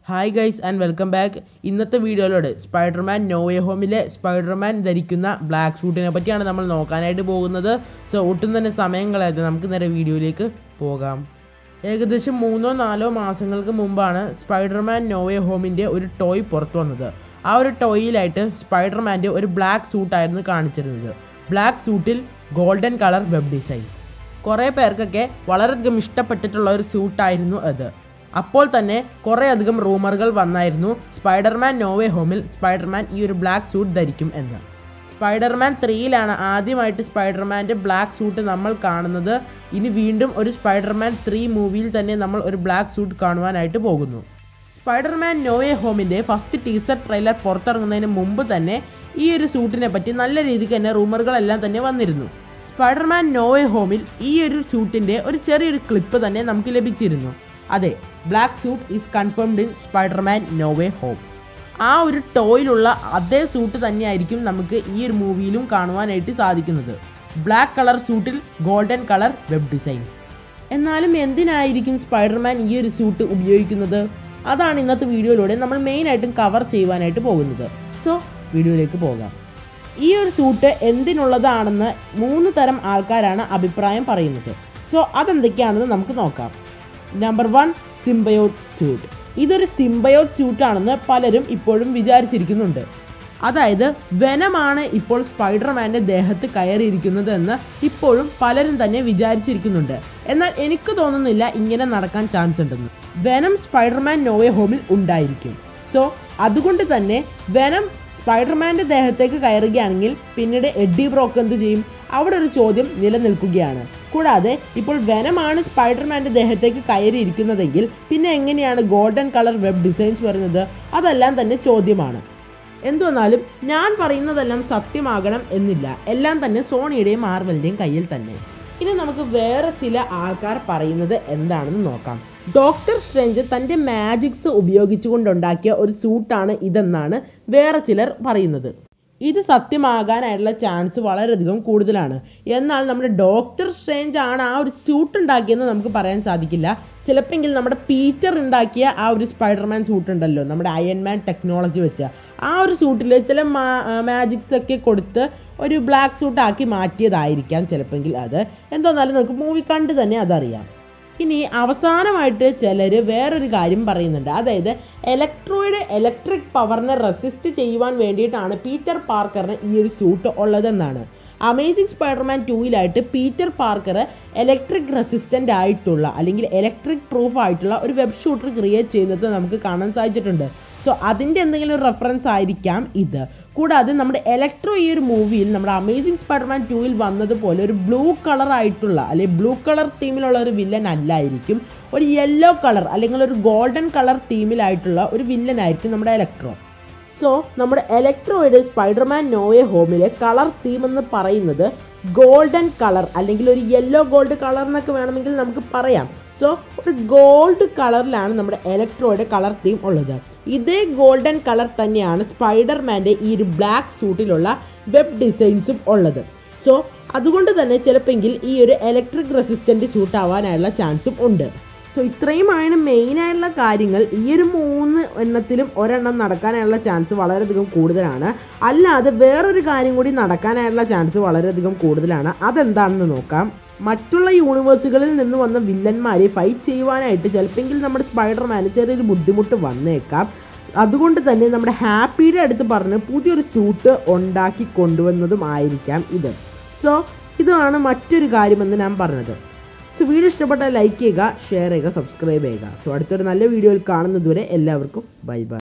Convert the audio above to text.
hi guys and welcome back ഇന്നത്തെ വീഡിയോയിലൂടെ Spiderman no way ഹോമിലെ സ്പൈഡർമാൻ ധരിക്കുന്ന ബ്ലാക്ക് സൂട്ടിനെ പറ്റിയാണ് നമ്മൾ നോക്കാനായിട്ട് പോകുന്നത് സോ ഒട്ടും തന്നെ സമയം കളയാതെ നമുക്ക് നേരെ വീഡിയോയിലേക്ക് പോകാം ഏകദേശം മൂന്നോ നാലോ മാസങ്ങൾക്ക് മുമ്പാണ് സ്പൈഡർമാൻ നോവേ ഹോമിൻ്റെ ഒരു ടോയ് പുറത്തു വന്നത് ആ ഒരു ടോയിലായിട്ട് സ്പൈഡർമാൻ്റെ ഒരു ബ്ലാക്ക് സൂട്ടായിരുന്നു കാണിച്ചിരുന്നത് ബ്ലാക്ക് സൂട്ടിൽ ഗോൾഡൻ കളർ വെബ് ഡിസൈൻസ് കുറേ പേർക്കൊക്കെ വളരെയധികം ഇഷ്ടപ്പെട്ടിട്ടുള്ള ഒരു സൂട്ടായിരുന്നു അത് അപ്പോൾ തന്നെ കുറേ അധികം റൂമറുകൾ വന്നായിരുന്നു സ്പൈഡർമാൻ നോവേ ഹോമിൽ സ്പൈഡർമാൻ ഈ ഒരു ബ്ലാക്ക് സൂട്ട് ധരിക്കും എന്ന് സ്പൈഡർമാൻ ത്രീയിലാണ് ആദ്യമായിട്ട് സ്പൈഡർമാൻ്റെ ബ്ലാക്ക് സൂട്ട് നമ്മൾ കാണുന്നത് ഇനി വീണ്ടും ഒരു സ്പൈഡർമാൻ ത്രീ മൂവിയിൽ തന്നെ നമ്മൾ ഒരു ബ്ലാക്ക് സൂട്ട് കാണുവാനായിട്ട് പോകുന്നു സ്പൈഡർമാൻ നോവേ ഹോമിൻ്റെ ഫസ്റ്റ് ടീസർ ട്രെയിലർ പുറത്തിറങ്ങുന്നതിന് മുമ്പ് തന്നെ ഈ ഒരു സൂട്ടിനെ പറ്റി നല്ല രീതിക്ക് തന്നെ റൂമറുകളെല്ലാം തന്നെ വന്നിരുന്നു സ്പൈഡർമാൻ നോവേ ഹോമിൽ ഈ ഒരു സൂട്ടിൻ്റെ ഒരു ചെറിയൊരു ക്ലിപ്പ് തന്നെ നമുക്ക് ലഭിച്ചിരുന്നു അതെ black suit is confirmed in Spiderman no way home ആ ഒരു ടോയിലുള്ള അതേ സൂട്ട് തന്നെയായിരിക്കും നമുക്ക് ഈ ഒരു മൂവിയിലും കാണുവാനായിട്ട് സാധിക്കുന്നത് ബ്ലാക്ക് കളർ സൂട്ടിൽ ഗോൾഡൻ കളർ വെബ് ഡിസൈൻസ് എന്നാലും എന്തിനായിരിക്കും സ്പൈഡർമാൻ ഈ ഒരു സൂട്ട് ഉപയോഗിക്കുന്നത് അതാണ് ഇന്നത്തെ വീഡിയോയിലൂടെ നമ്മൾ മെയിനായിട്ടും കവർ ചെയ്യുവാനായിട്ട് പോകുന്നത് സോ വീഡിയോയിലേക്ക് പോകാം ഈ ഒരു സൂട്ട് എന്തിനുള്ളതാണെന്ന് മൂന്ന് തരം ആൾക്കാരാണ് അഭിപ്രായം പറയുന്നത് സോ അതെന്തൊക്കെയാണെന്ന് നമുക്ക് നോക്കാം നമ്പർ വൺ സിംബയോട്ട് സ്യൂട്ട് ഇതൊരു സിംബയോട്ട് സ്യൂട്ടാണെന്ന് പലരും ഇപ്പോഴും വിചാരിച്ചിരിക്കുന്നുണ്ട് അതായത് വെനമാണ് ഇപ്പോൾ സ്പൈഡർമാൻ്റെ ദേഹത്ത് കയറിയിരിക്കുന്നത് എന്ന് ഇപ്പോഴും പലരും തന്നെ വിചാരിച്ചിരിക്കുന്നുണ്ട് എന്നാൽ എനിക്ക് തോന്നുന്നില്ല ഇങ്ങനെ നടക്കാൻ ചാൻസ് ഉണ്ടെന്ന് വെനം സ്പൈഡർമാൻ നോവേ ഹോമിൽ ഉണ്ടായിരിക്കും സോ അതുകൊണ്ട് തന്നെ വെനം സ്പൈഡർമാൻ്റെ ദേഹത്തേക്ക് കയറുകയാണെങ്കിൽ പിന്നീട് എഡ്ഡി ബ്രോക്ക് എന്ത് ചെയ്യും അവിടെ ഒരു ചോദ്യം നിലനിൽക്കുകയാണ് കൂടാതെ ഇപ്പോൾ വെനമാണ് സ്പൈഡർമാൻ്റെ ദേഹത്തേക്ക് കയറിയിരിക്കുന്നതെങ്കിൽ പിന്നെ എങ്ങനെയാണ് ഗോൾഡൻ കളർ വെബ് ഡിസൈൻസ് വരുന്നത് അതെല്ലാം തന്നെ ചോദ്യമാണ് എന്തുവന്നാലും ഞാൻ പറയുന്നതെല്ലാം സത്യമാകണം എന്നില്ല എല്ലാം തന്നെ സോണിയുടെയും മാർവലിൻ്റെയും കയ്യിൽ തന്നെ ഇനി നമുക്ക് വേറെ ചില ആൾക്കാർ പറയുന്നത് എന്താണെന്ന് നോക്കാം ഡോക്ടർ സ്ട്രേഞ്ച് തൻ്റെ മാജിക്സ് ഉപയോഗിച്ചുകൊണ്ടുണ്ടാക്കിയ ഒരു സൂട്ടാണ് ഇതെന്നാണ് വേറെ ചിലർ പറയുന്നത് ഇത് സത്യമാകാനായിട്ടുള്ള ചാൻസ് വളരെയധികം കൂടുതലാണ് എന്നാൽ നമ്മുടെ ഡോക്ടർ സ്ട്രേഞ്ച് ആണ് ആ ഒരു സൂട്ട് ഉണ്ടാക്കിയെന്ന് നമുക്ക് പറയാൻ സാധിക്കില്ല ചിലപ്പോൾ നമ്മുടെ പീറ്റർ ഉണ്ടാക്കിയ ആ ഒരു സ്പൈഡർമാൻ സൂട്ട് ഉണ്ടല്ലോ നമ്മുടെ അയൺമാൻ ടെക്നോളജി വെച്ച ആ ഒരു സൂട്ടിൽ ചില മാജിക്സ് ഒക്കെ കൊടുത്ത് ഒരു ബ്ലാക്ക് സൂട്ടാക്കി മാറ്റിയതായിരിക്കാം ചിലപ്പോൾ അത് എന്തെന്നാലും നമുക്ക് മൂവി കണ്ട് തന്നെ അതറിയാം ഇനി അവസാനമായിട്ട് ചിലർ വേറൊരു കാര്യം പറയുന്നുണ്ട് അതായത് ഇലക്ട്രോയുടെ ഇലക്ട്രിക് പവറിനെ റെസിസ്റ്റ് ചെയ്യുവാൻ വേണ്ടിയിട്ടാണ് പീറ്റർ പാർക്കറിന് ഈ ഒരു സൂട്ട് ഉള്ളതെന്നാണ് അമേസിംഗ് സ്പൈഡർമാൻ ടൂയിലായിട്ട് പീറ്റർ പാർക്കർ ഇലക്ട്രിക് റെസിസ്റ്റൻ്റ് ആയിട്ടുള്ള അല്ലെങ്കിൽ ഇലക്ട്രിക് പ്രൂഫ് ആയിട്ടുള്ള ഒരു വെബ് ഷൂട്ടർ ക്രിയേറ്റ് ചെയ്യുന്നത് നമുക്ക് കാണാൻ സാധിച്ചിട്ടുണ്ട് സോ അതിൻ്റെ എന്തെങ്കിലും ഒരു റെഫറൻസ് ആയിരിക്കാം ഇത് കൂടാതെ നമ്മുടെ ഇലക്ട്രോ ഈ ഒരു മൂവിയിൽ നമ്മുടെ അമേസിംഗ് സ്പൈഡർമാൻ ടൂവിൽ വന്നതുപോലെ ഒരു ബ്ലൂ കളർ ആയിട്ടുള്ള അല്ലെങ്കിൽ ബ്ലൂ കളർ തീമിലുള്ള ഒരു വില്ലൻ അല്ലായിരിക്കും ഒരു യെല്ലോ കളർ അല്ലെങ്കിൽ ഒരു ഗോൾഡൻ കളർ തീമിലായിട്ടുള്ള ഒരു വില്ലൻ ആയിരിക്കും നമ്മുടെ ഇലക്ട്രോ സോ നമ്മുടെ ഇലക്ട്രോയുടെ സ്പൈഡർമാൻ നോവേ ഹോമിലെ കളർ തീം എന്ന് പറയുന്നത് ഗോൾഡൻ കളർ അല്ലെങ്കിൽ ഒരു യെല്ലോ ഗോൾഡ് കളർ എന്നൊക്കെ വേണമെങ്കിൽ നമുക്ക് പറയാം സോ ഒരു ഗോൾഡ് കളറിലാണ് നമ്മുടെ ഇലക്ട്രോയുടെ കളർ തീം ഉള്ളത് ഇതേ ഗോൾഡൻ കളർ തന്നെയാണ് സ്പൈഡർമാൻ്റെ ഈ ഒരു ബ്ലാക്ക് സൂട്ടിലുള്ള വെബ് ഡിസൈൻസും ഉള്ളത് സോ അതുകൊണ്ട് തന്നെ ചിലപ്പെങ്കിൽ ഈ ഒരു ഇലക്ട്രിക് റെസിസ്റ്റൻ്റ് സൂട്ട് ആവാനായുള്ള ചാൻസും ഉണ്ട് സോ ഇത്രയുമാണ് മെയിനായിട്ടുള്ള കാര്യങ്ങൾ ഈ ഒരു മൂന്ന് എണ്ണത്തിലും ഒരെണ്ണം നടക്കാനായുള്ള ചാൻസ് വളരെയധികം കൂടുതലാണ് അല്ലാതെ വേറൊരു കാര്യം കൂടി നടക്കാനായുള്ള ചാൻസ് വളരെയധികം കൂടുതലാണ് അതെന്താണെന്ന് നോക്കാം മറ്റുള്ള യൂണിവേഴ്സുകളിൽ നിന്ന് വന്ന വില്ലന്മാരെ ഫൈറ്റ് ചെയ്യുവാനായിട്ട് ചിലപ്പോൾ നമ്മുടെ സ്പൈഡർമാന് ചെറിയൊരു ബുദ്ധിമുട്ട് വന്നേക്കാം അതുകൊണ്ട് തന്നെ നമ്മുടെ ഹാപ്പിയുടെ അടുത്ത് പറഞ്ഞ് പുതിയൊരു സൂട്ട് ഉണ്ടാക്കി കൊണ്ടുവന്നതും ആയിരിക്കാം ഇത് സോ ഇതാണ് മറ്റൊരു കാര്യമെന്ന് ഞാൻ പറഞ്ഞത് സോ വീഡിയോ ഇഷ്ടപ്പെട്ടാൽ ലൈക്ക് ചെയ്യുക ഷെയർ ചെയ്യുക സബ്സ്ക്രൈബ് ചെയ്യുക സോ അടുത്തൊരു നല്ല വീഡിയോയിൽ കാണുന്നതുവരെ എല്ലാവർക്കും ബൈ ബൈ